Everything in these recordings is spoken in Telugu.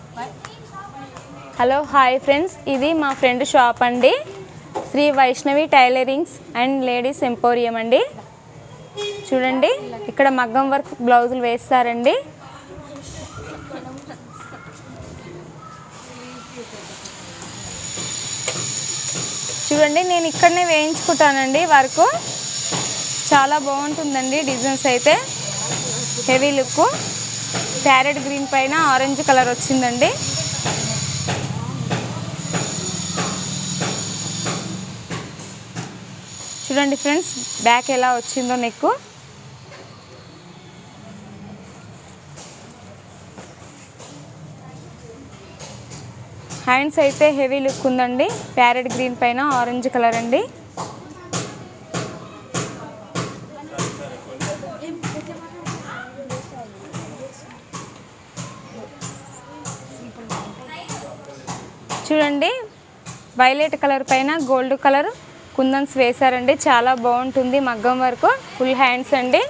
హలో హాయ్ ఫ్రెండ్స్ ఇది మా ఫ్రెండ్ షాప్ అండి Sri Vaishnavi tailorings and ladies emporium అండి చూడండి ఇక్కడ మగ్గం వర్క్ బ్లౌజులు వేస్తారండి చూడండి నేను ఇక్కడనే వేయించుకుంటానండి వర్క్ చాలా బాగుంటుందండి డిజైన్స్ అయితే హెవీ లుక్ ప్యారెట్ గ్రీన్ పైన ఆరెంజ్ కలర్ వచ్చిందండి చూడండి ఫ్రెండ్స్ బ్యాక్ ఎలా వచ్చిందో నెక్ హ్యాండ్స్ అయితే హెవీ లుక్ ఉందండి ప్యారెట్ గ్రీన్ పైన ఆరెంజ్ కలర్ అండి చూడండి వైలెట్ కలర్ పైన గోల్డ్ కలర్ కుందన్స్ వేశారండి చాలా బాగుంటుంది మగ్గం వరకు ఫుల్ హ్యాండ్స్ అండి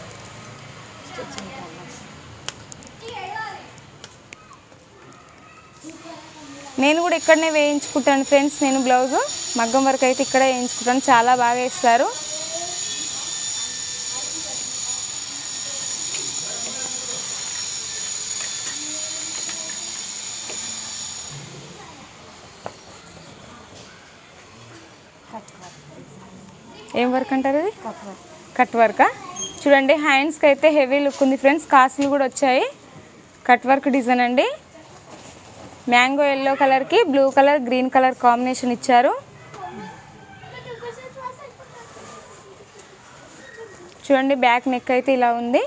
నేను కూడా ఇక్కడనే వేయించుకుంటాను ఫ్రెండ్స్ నేను బ్లౌజు మగ్గం వరకు అయితే ఇక్కడే వేయించుకుంటాను చాలా బాగా వేస్తారు ఏం వర్క్ అంటారు ఇది కట్ వర్కా చూడండి హ్యాండ్స్కి అయితే హెవీ లుక్ ఉంది ఫ్రెండ్స్ కాసులు కూడా వచ్చాయి కట్ వర్క్ డిజైన్ అండి మ్యాంగో ఎల్లో కలర్కి blue colour green colour combination ఇచ్చారు చూడండి బ్యాక్ నెక్ అయితే ఇలా ఉంది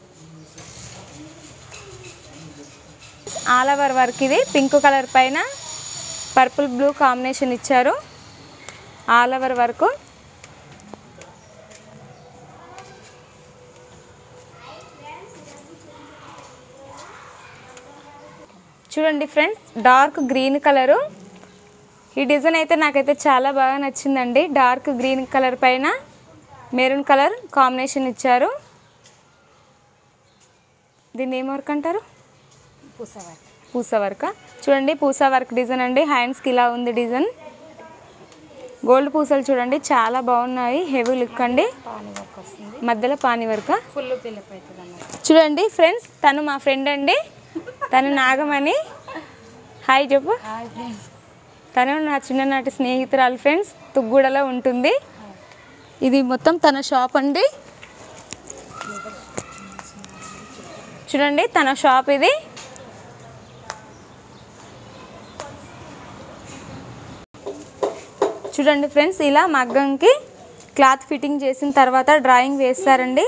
ఆల్ ఓవర్ వర్క్ ఇది పింక్ కలర్ పైన పర్పుల్ బ్లూ కాంబినేషన్ ఇచ్చారు ఆల్ ఓవర్ వర్క్ చూడండి ఫ్రెండ్స్ డార్క్ గ్రీన్ కలరు ఈ డిజైన్ అయితే నాకైతే చాలా బాగా నచ్చిందండి డార్క్ గ్రీన్ కలర్ పైన మెరూన్ కలర్ కాంబినేషన్ ఇచ్చారు దీన్ని ఏం వర్క్ అంటారు పూస వర్క్ చూడండి పూస వర్క్ డిజైన్ అండి హ్యాండ్స్కి ఇలా ఉంది డిజైన్ గోల్డ్ పూసలు చూడండి చాలా బాగున్నాయి హెవీ లుక్ అండి పాని వర్క్ వస్తుంది మధ్యలో పాని వర్క్ ఫుల్ పిల్లప్ అవుతుంది అన్నమాట చూడండి ఫ్రెండ్స్ తను మా ఫ్రెండ్ అండి తను నాగమణి హాయ్ చెప్పు హాయ్ ఫ్రెండ్స్ తను నా చిన్ననాటి స్నేహితురాలు ఫ్రెండ్స్ తుగ్గూడలో ఉంటుంది ఇది మొత్తం తన షాప్ అండి చూడండి తన షాప్ ఇది చూడండి ఫ్రెండ్స్ ఇలా మగ్గంకి క్లాత్ ఫిట్టింగ్ చేసిన తర్వాత డ్రాయింగ్ వేస్తారండి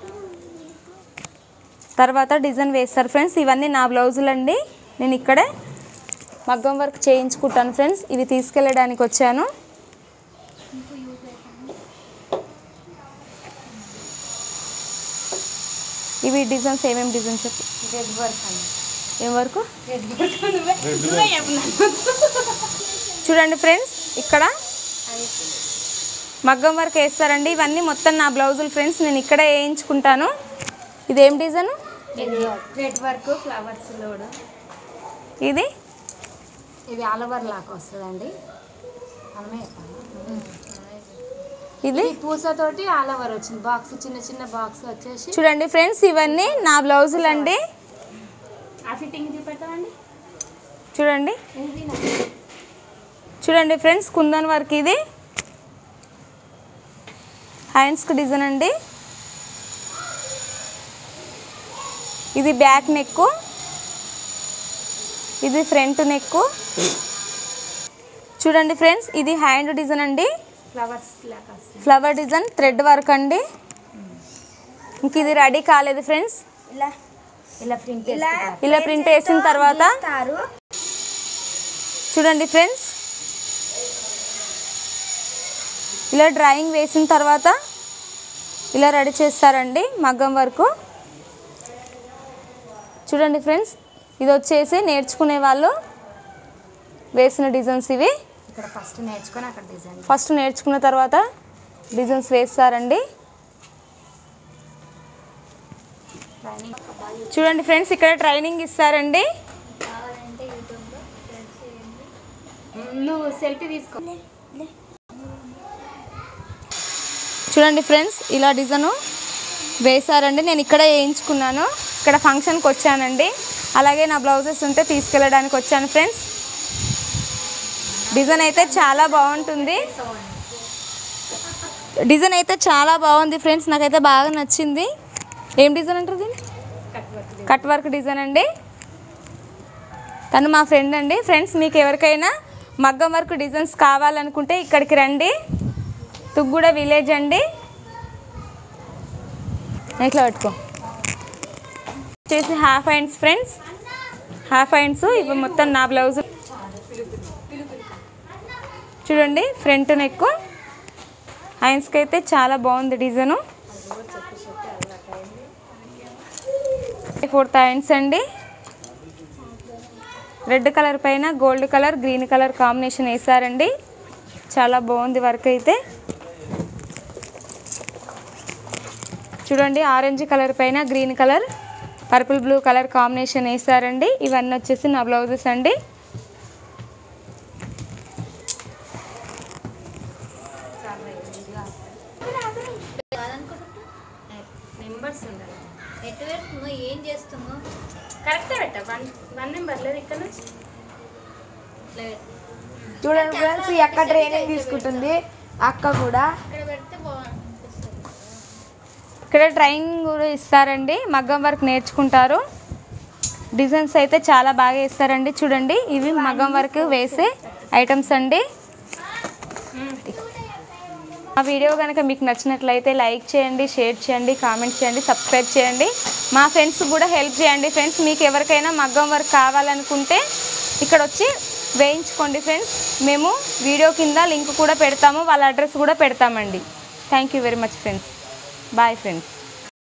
తర్వాత డిజైన్ వేస్తారు ఫ్రెండ్స్ ఇవన్నీ నా బ్లౌజులు అండి నేను ఇక్కడే మగ్గం వర్క్ చేయించుకుంటాను ఫ్రెండ్స్ ఇవి తీసుకెళ్ళడానికి వచ్చాను ఇవి డిజైన్స్ ఏమేమి డిజైన్స్ చెప్పు రెడ్ వర్క్ అండి ఏం వరకు రెడ్ వర్క్ నువ్వే నువ్వే చెప్పు చూడండి ఫ్రెండ్స్ ఇక్కడ మగ్గం వర్క్ వేస్తారండి ఇవన్నీ మొత్తం నా బ్లౌజులు ఫ్రెండ్స్ నేను ఇక్కడే వేయించుకుంటాను ఇదేం design red work flowers load ఇది ఇది ఆల్ ఓవర్ లాక్ వస్తుందండి మనమే చెప్పాలి ఇది ఈ పూసతోటి ఆల్ ఓవర్ వచ్చింది బాక్స్ చిన్న చిన్న బాక్స్ వచ్చేసి చూడండి ఫ్రెండ్స్ ఇవన్నీ నా బ్లౌజులు అండి ఆ ఫిట్టింగ్ చూపెడతామండి చూడండి చూడండి ఫ్రెండ్స్ కుందన్ వర్క్ ఇది హ్యాండ్స్కి డిజైన్ అండి ఇది బ్యాక్ నెక్ ఇది ఫ్రంట్ నెక్ చూడండి ఫ్రెండ్స్ ఇది హ్యాండ్ డిజైన్ అండి ఫ్లవర్స్ లాక్ వస్తుంది ఫ్లవర్ డిజైన్ థ్రెడ్ వర్క్ అండి ఇంక ఇది రెడీ కాలేదు ఫ్రెండ్స్ ఇలా ఇలా ప్రింట్ ఇలా ఇలా ప్రింట్ వేసిన తర్వాత గీస్తారు. చూడండి ఫ్రెండ్స్ ఇలా డ్రాయింగ్ వేసిన తర్వాత ఇలా రెడీ చేస్తారండి మగ్గం వరకు చూడండి ఫ్రెండ్స్ ఇది వచ్చేసి నేర్చుకునే వాళ్ళు వేసిన డిజైన్స్ ఇవి ఇక్కడ ఫస్ట్ నేర్చుకొని అక్కడ డిజైన్ ఫస్ట్ నేర్చుకున్న తర్వాత డిజైన్స్ వేస్తారండి ట్రైనింగ్ చూడండి ఫ్రెండ్స్ ఇక్కడ ట్రైనింగ్ ఇస్తారండి నువ్వు సెల్ఫీ తీసుకో చూడండి ఫ్రెండ్స్ ఇలా డిజైన్ వేశారండి నేను ఇక్కడ వేయించుకున్నాను ఇక్కడ ఫంక్షన్కి వచ్చానండి అలాగే నా బ్లౌజెస్ ఉంటే తీసుకెళ్ళడానికి వచ్చాను ఫ్రెండ్స్ డిజైన్ అయితే చాలా బాగుంటుంది డిజైన్ అయితే చాలా బాగుంది ఫ్రెండ్స్ నాకైతే బాగా నచ్చింది ఏం డిజైన్ అంటారు దీన్ని కట్ వర్క్ డిజైన్ అండి తను మా ఫ్రెండ్ అండి ఫ్రెండ్స్ మీకు ఎవరికైనా మగ్గం వర్క్ డిజైన్స్ కావాలనుకుంటే ఇక్కడికి రండి తుగ్గూడ విలేజ్ అండి ఇట్లా పట్టుకో వచ్చేసి half hands friends half hands ఇవి మొత్తం నా బ్లౌజ్ చూడండి ఫ్రంట్ నెక్ హ్యాండ్స్కి అయితే చాలా బాగుంది డిజైను ఫోర్త్ హ్యాండ్స్ అండి రెడ్ కలర్ పైన gold colour green colour combination వేసారండి చాలా బాగుంది వర్క్ అయితే చూడండి ఆరెంజ్ కలర్ పైన green colour purple blue colour combination వేసారండి ఇవన్నీ వచ్చేసి నా బ్లౌజెస్ అండి నెంబర్స్ ఉండాలి ఎటు పెడుతున్నావు ఏం చేస్తున్నావు కరెక్టే పెట్ట వన్ వన్ నెంబర్ లేదు ఇక్కడ నుంచి ఇట్లా పెట్టు. చూడండి ఫ్రెండ్స్ ఈ అక్క ట్రైనింగ్ తీసుకుంటుంది అక్క కూడా ఇక్కడ పెడితే బాగుంటుంది ఇక్కడ ట్రైనింగ్ కూడా ఇస్తారండి మగ్గం వర్క్ నేర్చుకుంటారు డిజైన్స్ అయితే చాలా బాగా ఇస్తారండి చూడండి ఇవి మగ్గం వర్క్ వేసే ఐటమ్స్ అండి మా వీడియో కనుక మీకు నచ్చినట్లయితే లైక్ చేయండి షేర్ చేయండి కామెంట్ చేయండి సబ్స్క్రైబ్ చేయండి మా ఫ్రెండ్స్ కూడా హెల్ప్ చేయండి ఫ్రెండ్స్ మీకు ఎవరికైనా మగ్గం వర్క్ కావాలనుకుంటే ఇక్కడ వచ్చి వేయించుకోండి ఫ్రెండ్స్ మేము వీడియో కింద లింక్ కూడా పెడతాము వాళ్ళ అడ్రస్ కూడా పెడతామండి thank you very much friends bye friends